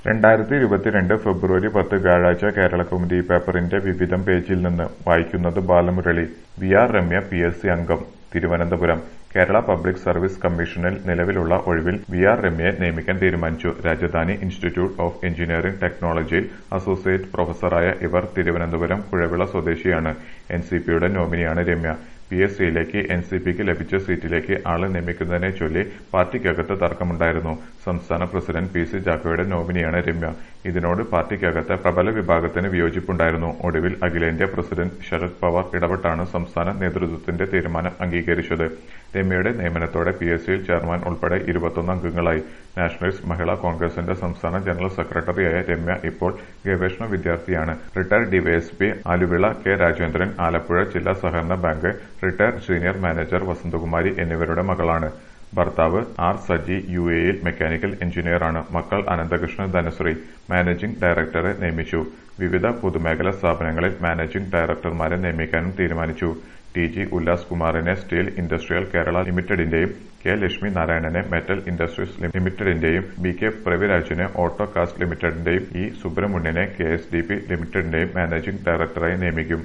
രണ്ടായിരത്തി ഇരുപത്തിരണ്ട് ഫെബ്രുവരി പത്ത് വ്യാഴാഴ്ച കേരളകൗമുദി പേപ്പറിന്റെ വിവിധം പേജിൽ നിന്ന് വായിക്കുന്നത് Balamurali V R Ramya P S C അംഗം തിരുവനന്തപുരം കേരള പബ്ലിക് സർവീസ് കമ്മീഷനിൽ നിലവിലുള്ള ഒഴിവിൽ വി ആർ രമ്യയെ നിയമിക്കാൻ തീരുമാനിച്ചു രാജധാനി ഇൻസ്റ്റിറ്റ്യൂട്ട് ഓഫ് എഞ്ചിനീയറിംഗ് ടെക്നോളജിയിൽ അസോസിയേറ്റ് പ്രൊഫസറായ ഇവർ തിരുവനന്തപുരം കുഴവിള സ്വദേശിയാണ് എൻ സി പിയുടെ നോമിനിയാണ് രമ്യ പി എസ് സിയിലേക്ക് എൻ സി പിക്ക് ലഭിച്ച സീറ്റിലേക്ക് ആളെ നിയമിക്കുന്നതിനെ ചൊല്ലി പാർട്ടിക്കകത്ത് തർക്കമുണ്ടായിരുന്നു സംസ്ഥാന പ്രസിഡന്റ് പി സി ജാക്കോയുടെ നോമിനിയാണ് രമ്യ ഇതിനോട് പാർട്ടിക്കകത്തെ പ്രബല വിഭാഗത്തിന് വിയോജിപ്പുണ്ടായിരുന്നു ഒടുവിൽ അഖിലേന്ത്യാ പ്രസിഡന്റ് ശരത് പവാർ ഇടപെട്ടാണ് സംസ്ഥാന നേതൃത്വത്തിന്റെ തീരുമാനം അംഗീകരിച്ചത് രമ്യയുടെ നിയമനത്തോടെ പി എസ് സിയിൽ ചെയർമാൻ ഉൾപ്പെടെ ഇരുപത്തൊന്ന് അംഗങ്ങളായി നാഷണലിസ്റ്റ് മഹിളാ കോൺഗ്രസിന്റെ സംസ്ഥാന ജനറൽ സെക്രട്ടറിയായ രമ്യ ഇപ്പോൾ ഗവേഷണ വിദ്യാർത്ഥിയാണ് retired DYSP Aaluvila K Rajendran Alappuzha ജില്ലാ സഹകരണ bank retired senior manager Vasanthakumari എന്നിവരുടെ മകളാണ് ഭർത്താവ് ആർ സജി യു എയിൽ മെക്കാനിക്കൽ എഞ്ചിനീയറാണ് മക്കൾ അനന്തകൃഷ്ണൻ ധനശ്രീ മാനേജിംഗ് ഡയറക്ടറെ നിയമിച്ചു വിവിധ പൊതുമേഖലാ സ്ഥാപനങ്ങളിൽ മാനേജിംഗ് ഡയറക്ടർമാരെ നിയമിക്കാനും തീരുമാനിച്ചു ടി ജി ഉല്ലാസ് കുമാറിനെ സ്റ്റീൽ ഇൻഡസ്ട്രിയൽ കേരള ലിമിറ്റഡിന്റെയും കെ ലക്ഷ്മി നാരായണനെ മെറ്റൽ ഇൻഡസ്ട്രീസ് ലിമിറ്റഡിന്റെയും ബി കെ പ്രവിരാജിനെ ഓട്ടോ കാസ്റ്റ് ലിമിറ്റഡിന്റെയും ഇ സുബ്രഹ്മണ്യനെ കെ എസ് ഡി പി ലിമിറ്റഡിന്റെയും മാനേജിംഗ് ഡയറക്ടറായി നിയമിക്കും